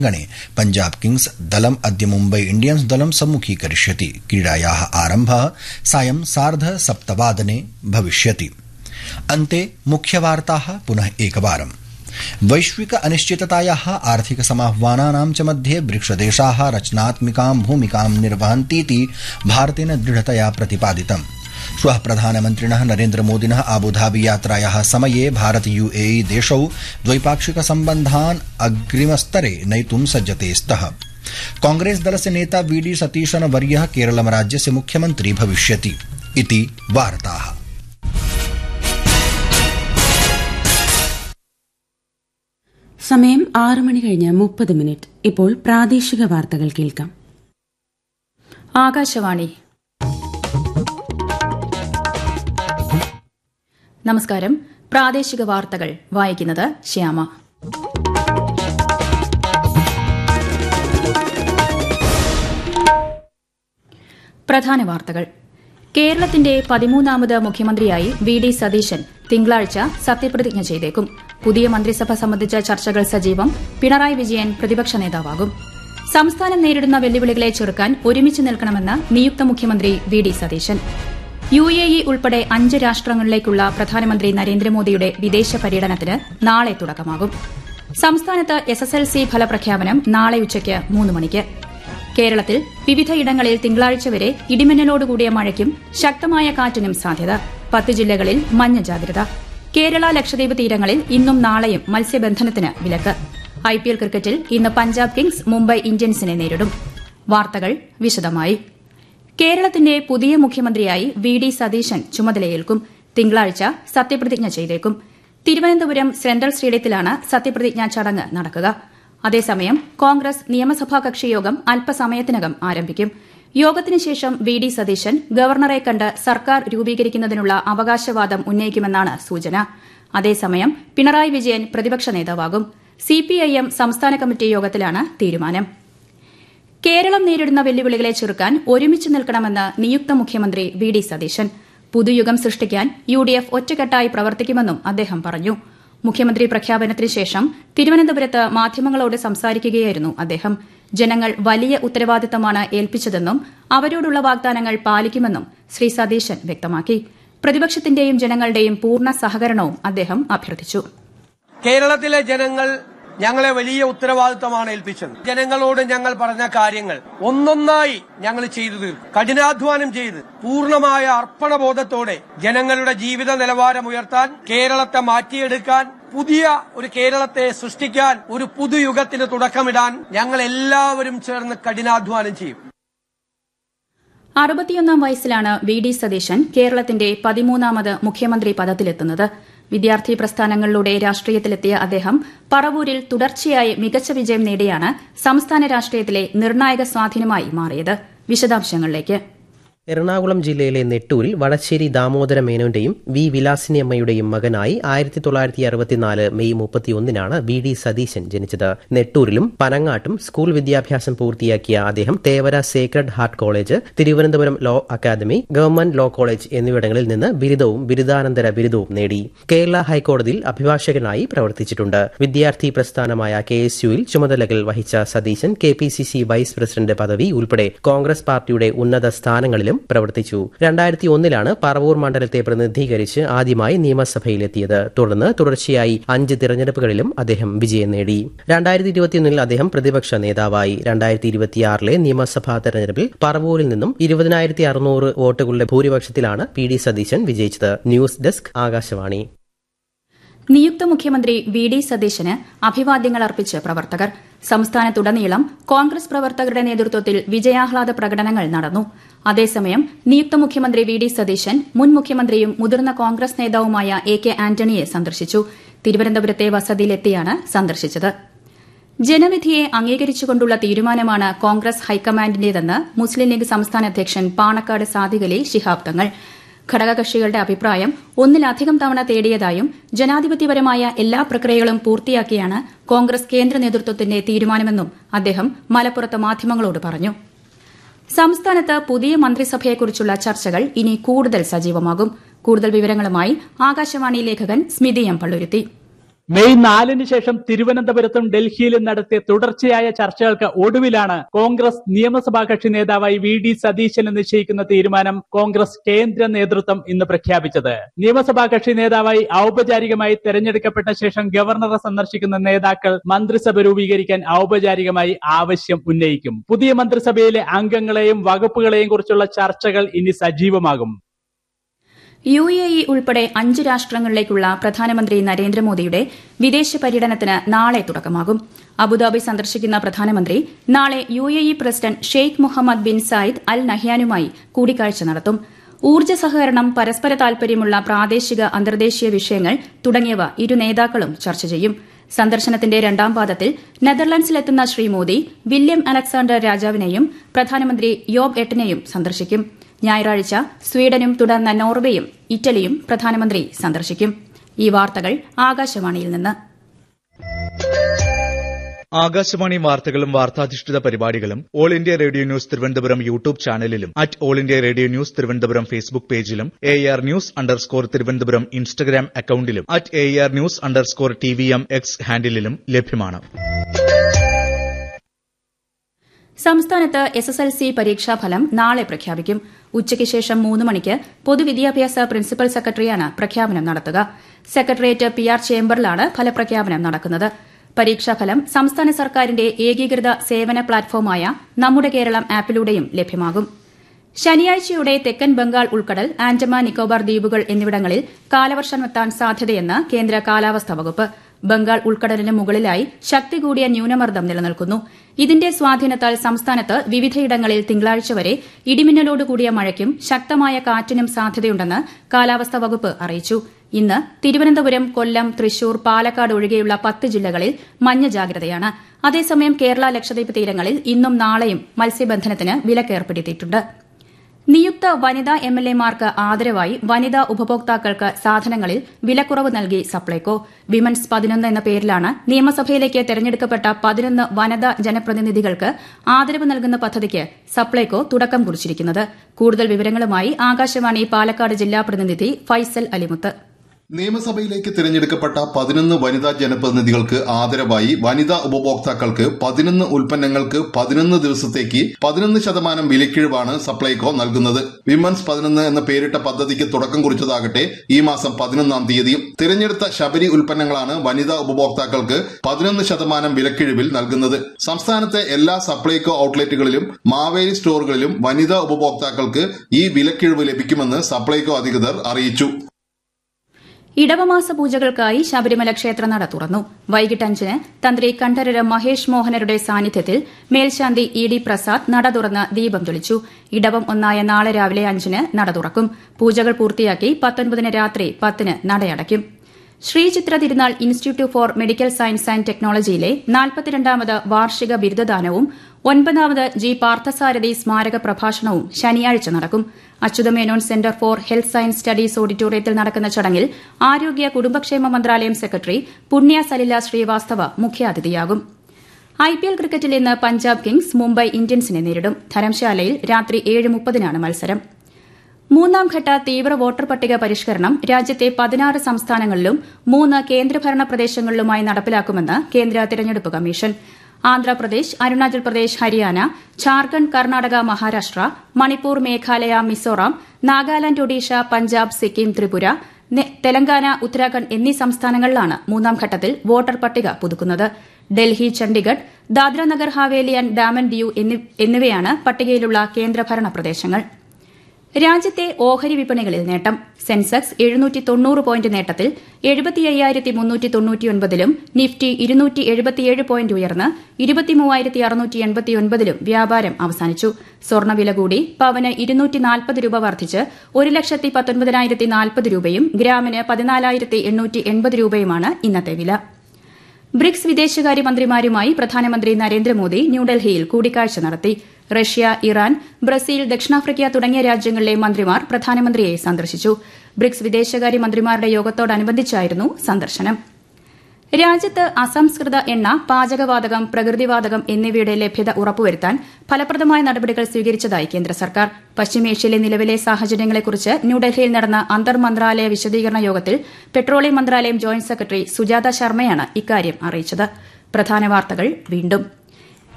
गणे पञ्जाब किंग्स दलम् अद्य मुम्बई इण्डियन्स दलं सम्मुखीकरिष्यति क्रीडाया आरम्भ सायं सार्ध सप्तवादने भविष्यति अन्ते मुख्यवार्ता पुनः एकवारम् वैश्विक अनिश्चितताया आर्थिक समाह्वानानां च मध्ये ब्रिक्सदेशा रचनात्मिकां भूमिकां निर्वहन्तीति भारतेन दृढतया प्रतिपादितम् श्व प्रधानमन्त्रिण नरेन्द्रमोदिन आबुधाबी यात्राया समये भारत यूएई देशौ द्वैपाक्षिक सम्बन्धान् अग्रिमस्तरे नयितुं सज्जते स्तः कांग्रेस दलस्य नेता वीडी सतीशन वर्य केरलम राज्यस्य मुख्यमन्त्री भविष्यति इति वार्ताः സമയം ആറ് മണി കഴിഞ്ഞ് മുപ്പത് മിനിറ്റ് ഇപ്പോൾ പ്രാദേശിക വാർത്തകൾ കേൾക്കാം ആകാശവാണി നമസ്കാരം പ്രാദേശിക വാർത്തകൾ വായിക്കുന്നത് ശ്യാമ പ്രധാന വാർത്തകൾ കേരളത്തിന്റെ പതിമൂന്നാമത് മുഖ്യമന്ത്രിയായി വി ഡി സതീശൻ തിങ്കളാഴ്ച സത്യപ്രതിജ്ഞ ചെയ്തേക്കും പുതിയ മന്ത്രിസഭ സംബന്ധിച്ച ചർച്ചകൾ സജീവം പിണറായി വിജയൻ പ്രതിപക്ഷ നേതാവാകും സംസ്ഥാനം നേരിടുന്ന വെല്ലുവിളികളെ ചെറുക്കാൻ ഒരുമിച്ച് നിൽക്കണമെന്ന് നിയുക്ത മുഖ്യമന്ത്രി V D Satheesan U A E ഉൾപ്പെടെ അഞ്ച് രാഷ്ട്രങ്ങളിലേക്കുള്ള പ്രധാനമന്ത്രി നരേന്ദ്രമോദിയുടെ വിദേശ പര്യടനത്തിന് നാളെ തുടക്കമാകും സംസ്ഥാനത്ത് എസ് എസ് എൽ സി ഫലപ്രഖ്യാപനം നാളെ ഉച്ചയ്ക്ക് മൂന്ന് മണിക്ക് കേരളത്തിൽ വിവിധയിടങ്ങളിൽ തിങ്കളാഴ്ച വരെ ഇടിമിന്നലോടുകൂടിയ മഴയ്ക്കും ശക്തമായ കാറ്റിനും സാധ്യത പത്ത് ജില്ലകളിൽ മഞ്ഞ ജാഗ്രത കേരള ലക്ഷദ്വീപ് തീരങ്ങളിൽ ഇന്നും നാളെയും മത്സ്യബന്ധനത്തിന് വിലക്ക് ഐപിഎൽ ക്രിക്കറ്റിൽ ഇന്ന് പഞ്ചാബ് കിങ്സ് മുംബൈ ഇന്ത്യൻസിനെ നേരിടും വാർത്തകൾ വിശദമായി കേരളത്തിന്റെ പുതിയ മുഖ്യമന്ത്രിയായി വി ഡി സതീശൻ ചുമതലയേൽക്കും തിങ്കളാഴ്ച സത്യപ്രതിജ്ഞ ചെയ്തേക്കും തിരുവനന്തപുരം സെൻട്രൽ സ്റ്റേഡിയത്തിലാണ് സത്യപ്രതിജ്ഞാ ചടങ്ങ് നടക്കുക അതേസമയം കോൺഗ്രസ് നിയമസഭാ കക്ഷിയോഗം അല്പസമയത്തിനകം ആരംഭിക്കും യോഗത്തിന് ശേഷം വി ഡി സതീശൻ ഗവർണറെ കണ്ട് സർക്കാർ രൂപീകരിക്കുന്നതിനുള്ള അവകാശവാദം ഉന്നയിക്കുമെന്നാണ് സൂചന അതേസമയം പിണറായി വിജയൻ പ്രതിപക്ഷ നേതാവാകും സിപിഐഎം സംസ്ഥാന കമ്മിറ്റി യോഗത്തിലാണ് തീരുമാനം കേരളം നേരിടുന്ന വെല്ലുവിളികളെ ചെറുക്കാൻ ഒരുമിച്ച് നിൽക്കണമെന്ന് നിയുക്ത മുഖ്യമന്ത്രി വി ഡി സതീശൻ പുതുയുഗം സൃഷ്ടിക്കാൻ യു ഡി എഫ് ഒറ്റക്കെട്ടായി പ്രവർത്തിക്കുമെന്നും അദ്ദേഹം പറഞ്ഞു മുഖ്യമന്ത്രി പ്രഖ്യാപനത്തിന് ശേഷം തിരുവനന്തപുരത്ത് മാധ്യമങ്ങളോട് സംസാരിക്കുകയായിരുന്നു അദ്ദേഹം ജനങ്ങൾ വലിയ ഉത്തരവാദിത്തമാണ് ഏൽപ്പിച്ചതെന്നും അവരോടുള്ള വാഗ്ദാനങ്ങൾ പാലിക്കുമെന്നും ശ്രീ സതീശൻ വ്യക്തമാക്കി പ്രതിപക്ഷത്തിന്റെയും ജനങ്ങളുടെയും പൂർണ്ണ സഹകരണവും അദ്ദേഹം അഭ്യർത്ഥിച്ചു കേരളത്തിലെ ജനങ്ങൾ ഞങ്ങളെ വലിയ ഉത്തരവാദിത്തമാണ് ഏൽപ്പിച്ചത് ജനങ്ങളോട് ഞങ്ങൾ പറഞ്ഞ കാര്യങ്ങൾ ഒന്നൊന്നായി ഞങ്ങൾ ചെയ്തു തീർക്കും കഠിനാധ്വാനം ചെയ്ത് പൂർണ്ണമായ അർപ്പണബോധത്തോടെ ജനങ്ങളുടെ ജീവിത നിലവാരം ഉയർത്താൻ കേരളത്തെ മാറ്റിയെടുക്കാൻ പുതിയ ഒരു കേരളത്തെ സൃഷ്ടിക്കാൻ ഒരു പുതുയുഗത്തിന് തുടക്കമിടാൻ ഞങ്ങൾ എല്ലാവരും ചേർന്ന് കഠിനാധ്വാനം ചെയ്യും അറുപത്തിയൊന്നാം വയസ്സിലാണ് വി ഡി സതീശൻ കേരളത്തിന്റെ പതിമൂന്നാമത് മുഖ്യമന്ത്രി പദത്തിലെത്തുന്നത് വിദ്യാർത്ഥി പ്രസ്ഥാനങ്ങളിലൂടെ രാഷ്ട്രീയത്തിലെത്തിയ അദ്ദേഹം പറവൂരിൽ തുടർച്ചയായി മികച്ച വിജയം നേടിയാണ് സംസ്ഥാന രാഷ്ട്രീയത്തിലെ നിർണായക സ്വാധീനമായി മാറിയത് വിശദാംശങ്ങളിലേക്ക് എറണാകുളം ജില്ലയിലെ നെട്ടൂരിൽ വടശ്ശേരി ദാമോദര മേനോന്റെയും വി വിലാസിനി അമ്മയുടെയും മകനായി ആയിരത്തി തൊള്ളായിരത്തി അറുപത്തിനാല് മെയ് മുപ്പത്തിയൊന്നിനാണ് വി ഡി സതീശൻ ജനിച്ചത് നെട്ടൂരിലും പനങ്ങാട്ടും സ്കൂൾ വിദ്യാഭ്യാസം പൂർത്തിയാക്കിയ അദ്ദേഹം Thevara sacred heart college Thiruvananthapuram law academy government law college എന്നിവിടങ്ങളിൽ നിന്ന് ബിരുദവും ബിരുദാനന്തര ബിരുദവും നേടി കേരള ഹൈക്കോടതിയിൽ അഭിഭാഷകനായി പ്രവർത്തിച്ചിട്ടുണ്ട് വിദ്യാർത്ഥി പ്രസ്ഥാനമായ കെ എസ് യുവിൽ ചുമതലകൾ വഹിച്ച Satheesan K P C C vice president പദവി ഉൾപ്പെടെ കോൺഗ്രസ് പാർട്ടിയുടെ ഉന്നത സ്ഥാനങ്ങളിലും പ്രവർത്തിച്ചു രണ്ടായിരത്തി ഒന്നിലാണ് പറവൂർ മണ്ഡലത്തെ പ്രതിനിധീകരിച്ച് ആദ്യമായി നിയമസഭയിലെത്തിയത് തുടർന്ന് തുടർച്ചയായി അഞ്ച് തിരഞ്ഞെടുപ്പുകളിലും അദ്ദേഹം വിജയം നേടി രണ്ടായിരത്തി ഇരുപത്തിയൊന്നിൽ അദ്ദേഹം പ്രതിപക്ഷ നേതാവായി രണ്ടായിരത്തി ഇരുപത്തിയാറിലെ നിയമസഭാ തെരഞ്ഞെടുപ്പിൽ പറവൂരിൽ നിന്നും ഇരുപതിനായിരത്തി അറുന്നൂറ് വോട്ടുകളുടെ ഭൂരിപക്ഷത്തിലാണ് പി ഡി സതീശൻ വിജയിച്ചത് ന്യൂസ് ഡെസ്ക് ആകാശവാണി നിയുക്ത മുഖ്യമന്ത്രി വി ഡി സതീശന് അഭിവാദ്യങ്ങൾ അർപ്പിച്ച് പ്രവർത്തകർ സംസ്ഥാനത്തുടനീളം കോൺഗ്രസ് പ്രവർത്തകരുടെ നേതൃത്വത്തിൽ വിജയാഹ്ലാദ പ്രകടനങ്ങൾ നടന്നു അതേസമയം നിയുക്ത മുഖ്യമന്ത്രി വി ഡി സതീശൻ മുൻ മുഖ്യമന്ത്രിയും മുതിർന്ന കോൺഗ്രസ് നേതാവുമായ എ കെ ആന്റണിയെ സന്ദർശിച്ചു തിരുവനന്തപുരത്തെ വസതിയിലെത്തിയാണ് സന്ദർശിച്ചത് ജനവിധിയെ അംഗീകരിച്ചുകൊണ്ടുള്ള തീരുമാനമാണ് കോൺഗ്രസ് ഹൈക്കമാൻഡിന്റേതെന്ന് മുസ്ലിം ലീഗ് സംസ്ഥാന അധ്യക്ഷൻ പാണക്കാട് സാദിഖലി ശിഹാബ് തങ്ങൾ ഘടകകക്ഷികളുടെ അഭിപ്രായം ഒന്നിലധികം തവണ തേടിയതായും ജനാധിപത്യപരമായ എല്ലാ പ്രക്രിയകളും പൂർത്തിയാക്കിയാണ് കോൺഗ്രസ് കേന്ദ്ര നേതൃത്വത്തിന്റെ തീരുമാനമെന്നും അദ്ദേഹം മലപ്പുറത്ത് മാധ്യമങ്ങളോട് പറഞ്ഞു സംസ്ഥാനത്ത് പുതിയ മന്ത്രിസഭയെക്കുറിച്ചുള്ള ചർച്ചകൾ ഇനി കൂടുതൽ സജീവമാകും കൂടുതൽ വിവരങ്ങളുമായി ആകാശവാണി ലേഖകൻ സ്മിതി എം പള്ളുരുത്തി മെയ് നാലിന് ശേഷം തിരുവനന്തപുരത്തും ഡൽഹിയിലും നടത്തിയ തുടർച്ചയായ ചർച്ചകൾക്ക് ഒടുവിലാണ് കോൺഗ്രസ് നിയമസഭാ കക്ഷി നേതാവായി വി ഡി സതീശനെ നിശ്ചയിക്കുന്ന തീരുമാനം കോൺഗ്രസ് കേന്ദ്ര നേതൃത്വം ഇന്ന് പ്രഖ്യാപിച്ചത് നിയമസഭാ കക്ഷി നേതാവായി ഔപചാരികമായി തെരഞ്ഞെടുക്കപ്പെട്ട ശേഷം ഗവർണറെ സന്ദർശിക്കുന്ന നേതാക്കൾ മന്ത്രിസഭ രൂപീകരിക്കാൻ ഔപചാരികമായി ആവശ്യം ഉന്നയിക്കും പുതിയ മന്ത്രിസഭയിലെ അംഗങ്ങളെയും വകുപ്പുകളെയും കുറിച്ചുള്ള ചർച്ചകൾ ഇനി സജീവമാകും യു എ ഇ ഉൾപ്പെടെ അഞ്ച് രാഷ്ട്രങ്ങളിലേക്കുള്ള പ്രധാനമന്ത്രി നരേന്ദ്രമോദിയുടെ വിദേശ പര്യടനത്തിന് നാളെ തുടക്കമാകും അബുദാബി സന്ദർശിക്കുന്ന പ്രധാനമന്ത്രി നാളെ U A E president Sheikh Mohammed bin Zayed Al നഹ്യാനുമായി കൂടിക്കാഴ്ച നടത്തും ഊർജ്ജ സഹകരണം പരസ്പര താൽപര്യമുള്ള പ്രാദേശിക അന്തർദേശീയ വിഷയങ്ങൾ തുടങ്ങിയവ ഇരു നേതാക്കളും ചർച്ച ചെയ്യും സന്ദർശനത്തിന്റെ രണ്ടാം പാദത്തിൽ നെതർലൻഡ്സിലെത്തുന്ന ശ്രീ മോദി വില്യം അലക്സാണ്ടർ രാജാവിനെയും പ്രധാനമന്ത്രി യോബ് എട്ടനെയും സന്ദർശിക്കും ഞായറാഴ്ച സ്വീഡനും തുടർന്ന് നോർവേയും ഇറ്റലിയും പ്രധാനമന്ത്രി സന്ദർശിക്കും ഈ വാർത്തകൾ ആകാശവാണിയിൽ നിന്ന് ആകാശവാണി വാർത്തകളും വാർത്താധിഷ്ഠിത പരിപാടികളും All India Radio news Thiruvananthapuram YouTube ചാനലിലും at All India Radio news Thiruvananthapuram Facebook പേജിലും A R news underscore Thiruvananthapuram Instagram അക്കൌണ്ടിലും at A R news underscore T V M X ഹാൻഡിലും ലഭ്യമാണ് സംസ്ഥാനത്ത് എസ് എസ് എൽ സി പരീക്ഷാഫലം നാളെ പ്രഖ്യാപിക്കും ഉച്ചയ്ക്ക് ശേഷം മൂന്ന് മണിക്ക് പൊതുവിദ്യാഭ്യാസ പ്രിൻസിപ്പൽ സെക്രട്ടറിയാണ് പ്രഖ്യാപനം നടത്തുക സെക്രട്ടേറിയറ്റ് പി ആർ ചേംബറിലാണ് ഫലപ്രഖ്യാപനം നടക്കുന്നത് പരീക്ഷാഫലം സംസ്ഥാന സർക്കാരിന്റെ ഏകീകൃത സേവന പ്ലാറ്റ്ഫോമായ നമ്മുടെ കേരളം ആപ്പിലൂടെയും ലഭ്യമാകും ശനിയാഴ്ചയോടെ തെക്കൻ ബംഗാൾ ഉൾക്കടൽ ആൻഡമാൻ നിക്കോബാർ ദ്വീപുകൾ എന്നിവിടങ്ങളിൽ കാലവർഷമെത്താൻ സാധ്യതയെന്ന് കേന്ദ്ര കാലാവസ്ഥാ വകുപ്പ് ബംഗാൾ ഉൾക്കടലിന് മുകളിലായി ശക്തി കൂടിയ ന്യൂനമർദ്ദം നിലനിൽക്കുന്നു ഇതിന്റെ സ്വാധീനത്താൽ സംസ്ഥാനത്ത് വിവിധയിടങ്ങളിൽ തിങ്കളാഴ്ച വരെ ഇടിമിന്നലോടുകൂടിയ മഴയ്ക്കും ശക്തമായ കാറ്റിനും സാധ്യതയുണ്ടെന്ന് കാലാവസ്ഥാ വകുപ്പ് അറിയിച്ചു ഇന്ന് തിരുവനന്തപുരം കൊല്ലം തൃശൂർ പാലക്കാട് ഒഴികെയുള്ള പത്ത് ജില്ലകളിൽ മഞ്ഞ ജാഗ്രതയാണ് അതേസമയം കേരള ലക്ഷദ്വീപ് തീരങ്ങളിൽ ഇന്നും നാളെയും മത്സ്യബന്ധനത്തിന് വിലക്കേർപ്പെടുത്തിയിട്ടുണ്ട് നിയുക്ത വനിതാ എം എൽ എമാർക്ക് ആദരവായി വനിതാ ഉപഭോക്താക്കൾക്ക് സാധനങ്ങളിൽ വിലക്കുറവ് നൽകി സപ്ലൈകോ വിമൻസ് പതിനൊന്ന് എന്ന പേരിലാണ് നിയമസഭയിലേക്ക് തെരഞ്ഞെടുക്കപ്പെട്ട പതിനൊന്ന് വനിതാ ജനപ്രതിനിധികൾക്ക് ആദരവ് നൽകുന്ന പദ്ധതിക്ക് സപ്ലൈകോ തുടക്കം കുറിച്ചിരിക്കുന്നത് കൂടുതൽ വിവരങ്ങളുമായി ആകാശവാണി പാലക്കാട് ജില്ലാ പ്രതിനിധി ഫൈസൽ അലിമുത്ത് നിയമസഭയിലേക്ക് തിരഞ്ഞെടുക്കപ്പെട്ട പതിനൊന്ന് വനിതാ ജനപ്രതിനിധികൾക്ക് ആദരവായി വനിതാ ഉപഭോക്താക്കൾക്ക് പതിനൊന്ന് ഉൽപ്പന്നങ്ങൾക്ക് പതിനൊന്ന് ദിവസത്തേക്ക് പതിനൊന്ന് ശതമാനം വിലക്കിഴിവാണ് സപ്ലൈകോ നൽകുന്നത് വിമൻസ് പതിനൊന്ന് എന്ന പേരിട്ട പദ്ധതിക്ക് തുടക്കം കുറിച്ചതാകട്ടെ ഈ മാസം പതിനൊന്നാം തീയതിയും തിരഞ്ഞെടുത്ത ശബരി ഉൽപ്പന്നങ്ങളാണ് വനിതാ ഉപഭോക്താക്കൾക്ക് പതിനൊന്ന് ശതമാനം വിലക്കിഴിവിൽ നൽകുന്നത് സംസ്ഥാനത്തെ എല്ലാ സപ്ലൈകോ ഔട്ട്ലെറ്റുകളിലും മാവേലി സ്റ്റോറുകളിലും വനിതാ ഉപഭോക്താക്കൾക്ക് ഈ വിലക്കിഴിവ് ലഭിക്കുമെന്ന് സപ്ലൈകോ അധികൃതർ അറിയിച്ചു ഇടവമാസ പൂജകൾക്കായി ശബരിമല ക്ഷേത്രനട തുറന്നു വൈകിട്ട് അഞ്ചിന് തന്ത്രി കണ്ഠരര് മഹേഷ് മോഹനരുടെ സാന്നിധ്യത്തിൽ മേൽശാന്തി ഇ ഡി പ്രസാദ് നട തുറന്ന് ദീപം തെളിച്ചു ഇടവം ഒന്നായ നാളെ രാവിലെ അഞ്ചിന് നട തുറക്കും പൂജകൾ പൂർത്തിയാക്കി പത്തൊൻപതിന് രാത്രി പത്തിന് നടയടയ്ക്കും Sree Chitra Thirunal institute for medical science and ടെക്നോളജിയിലെ നാൽപ്പത്തിരണ്ടാമത് വാർഷിക ബിരുദദാനവും ഒൻപതാമത് ജി പാർത്ഥസാരഥി സ്മാരക പ്രഭാഷണവും ശനിയാഴ്ച നടക്കും Achutha Menon centre for health science studies ഓഡിറ്റോറിയത്തിൽ നടക്കുന്ന ചടങ്ങിൽ ആരോഗ്യ കുടുംബക്ഷേമ മന്ത്രാലയം സെക്രട്ടറി പുണ്യ സലില ശ്രീവാസ്തവ മുഖ്യാതിഥിയാകും ഐപിഎൽ ക്രിക്കറ്റിൽ ഇന്ന് പഞ്ചാബ് കിങ്സ് മുംബൈ ഇന്ത്യൻസിനെ നേരിടും ധരംശാലയിൽ രാത്രി ഏഴ് മുപ്പതിനാണ് മത്സരം മൂന്നാംഘട്ട തീവ്ര വോട്ടർ പട്ടിക പരിഷ്കരണം രാജ്യത്തെ പതിനാറ് സംസ്ഥാനങ്ങളിലും മൂന്ന് കേന്ദ്രഭരണ പ്രദേശങ്ങളിലുമായി നടപ്പിലാക്കുമെന്ന് കേന്ദ്ര തിരഞ്ഞെടുപ്പ് കമ്മീഷൻ ആന്ധ്രാപ്രദേശ് അരുണാചൽ പ്രദേശ് ഹരിയാന ഝാർഖണ്ഡ് കർണാടക മഹാരാഷ്ട്ര മണിപ്പൂർ മേഘാലയ മിസോറാം നാഗാലാന്റ് ഒഡീഷ പഞ്ചാബ് സിക്കിം ത്രിപുര തെലങ്കാന ഉത്തരാഖണ്ഡ് എന്നീ സംസ്ഥാനങ്ങളിലാണ് മൂന്നാം ഘട്ടത്തിൽ വോട്ടർ പട്ടിക പുതുക്കുന്നത് ഡൽഹി ചണ്ഡിഗഡ് ദാദ്ര നഗർ ഹാവേലി ആൻഡ് ഡാമൻ ദിയു എന്നിവയാണ് പട്ടികയിലുള്ള കേന്ദ്രഭരണ പ്രദേശങ്ങൾ രാജ്യത്തെ ഓഹരി വിപണികളിൽ നേട്ടം സെൻസെക്സ് എഴുന്നൂറ്റി തൊണ്ണൂറ് പോയിന്റ് നേട്ടത്തിൽ എഴുപത്തി അയ്യായിരത്തി മുന്നൂറ്റി തൊണ്ണൂറ്റിയൊൻപതിലും നിഫ്റ്റി ഇരുന്നൂറ്റി എഴുപത്തിയേഴ് പോയിന്റ് ഉയർന്ന് ഇരുപത്തിമൂവായിരത്തി അറുന്നൂറ്റി എൺപത്തിയൊൻപതിലും വ്യാപാരം അവസാനിച്ചു സ്വർണ്ണവില കൂടി പവന് ഇരുന്നൂറ്റി നാൽപ്പത് രൂപ വർദ്ധിച്ച് ഒരു ലക്ഷത്തി പത്തൊൻപതിനായിരത്തി നാൽപ്പത് രൂപയും ഗ്രാമിന് പതിനാലായിരത്തി എണ്ണൂറ്റി എൺപത് രൂപയുമാണ് ഇന്നത്തെ വില ബ്രിക്സ് വിദേശകാര്യമന്ത്രിമാരുമായി പ്രധാനമന്ത്രി നരേന്ദ്രമോദി ന്യൂഡൽഹിയിൽ കൂടിക്കാഴ്ച നടത്തി റഷ്യ ഇറാൻ ബ്രസീൽ ദക്ഷിണാഫ്രിക്ക തുടങ്ങിയ രാജ്യങ്ങളിലെ മന്ത്രിമാർ പ്രധാനമന്ത്രിയെ സന്ദർശിച്ചു ബ്രിക്സ് വിദേശകാര്യമന്ത്രിമാരുടെ യോഗത്തോടനുബന്ധിച്ചായിരുന്നു സന്ദർശനം രാജ്യത്ത് അസംസ്കൃത എണ്ണ പാചകവാതകം പ്രകൃതിവാതകം എന്നിവയുടെ ലഭ്യത ഉറപ്പുവരുത്താൻ ഫലപ്രദമായ നടപടികൾ സ്വീകരിച്ചതായി കേന്ദ്ര സർക്കാർ പശ്ചിമേഷ്യയിലെ നിലവിലെ സാഹചര്യങ്ങളെക്കുറിച്ച് ന്യൂഡൽഹിയിൽ നടന്ന അന്തർ മന്ത്രാലയ വിശദീകരണ യോഗത്തിൽ പെട്രോളിയം മന്ത്രാലയം ജോയിന്റ് സെക്രട്ടറി സുജാത ശർമ്മയാണ് ഇക്കാര്യം അറിയിച്ചത് പ്രധാന വാർത്തകൾ വീണ്ടും